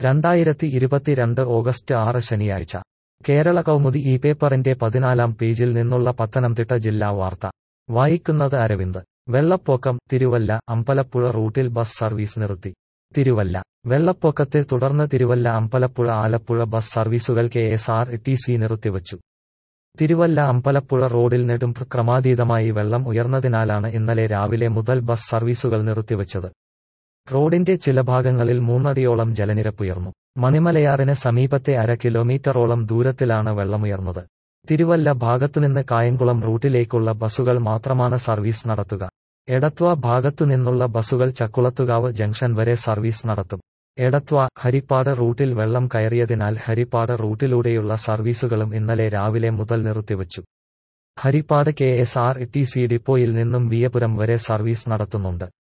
രണ്ടായിരത്തി ഇരുപത്തിരണ്ട് ഓഗസ്റ്റ് ആറ് ശനിയാഴ്ച കേരള കൗമുദി ഈ പേപ്പറിന്റെ പതിനാലാം പേജിൽ നിന്നുള്ള പത്തനംതിട്ട ജില്ലാ വാർത്ത വായിക്കുന്നത് അരവിന്ദ് വെള്ളപ്പൊക്കം തിരുവല്ല അമ്പലപ്പുഴ റൂട്ടിൽ ബസ് സർവീസ് നിർത്തി തിരുവല്ല വെള്ളപ്പൊക്കത്തെ തുടർന്ന് തിരുവല്ല അമ്പലപ്പുഴ ആലപ്പുഴ ബസ് സർവീസുകൾ K S R T C നിർത്തിവച്ചു തിരുവല്ല അമ്പലപ്പുഴ റോഡിൽ നെടും ക്രമാതീതമായി വെള്ളം ഉയർന്നതിനാലാണ് ഇന്നലെ രാവിലെ മുതൽ ബസ് സർവീസുകൾ നിർത്തിവച്ചത് റോഡിന്റെ ചില ഭാഗങ്ങളിൽ മൂന്നടിയോളം ജലനിരപ്പുയർന്നു മണിമലയാറിന് സമീപത്തെ അര കിലോമീറ്ററോളം ദൂരത്തിലാണ് വെള്ളമുയർന്നത് തിരുവല്ല ഭാഗത്തുനിന്ന് കായംകുളം റൂട്ടിലേക്കുള്ള ബസുകൾ മാത്രമാണ് സർവീസ് നടത്തുക എടത്വ ഭാഗത്തുനിന്നുള്ള ബസുകൾ ചക്കുളത്തുകാവ് ജംഗ്ഷൻ വരെ സർവീസ് നടത്തും എടത്വ ഹരിപ്പാട് റൂട്ടിൽ വെള്ളം കയറിയതിനാൽ ഹരിപ്പാട് റൂട്ടിലൂടെയുള്ള സർവീസുകളും ഇന്നലെ രാവിലെ മുതൽ നിർത്തിവച്ചു Haripad K S R T C ഡിപ്പോയിൽ നിന്നും വിയപുരം വരെ സർവീസ് നടത്തുന്നുണ്ട്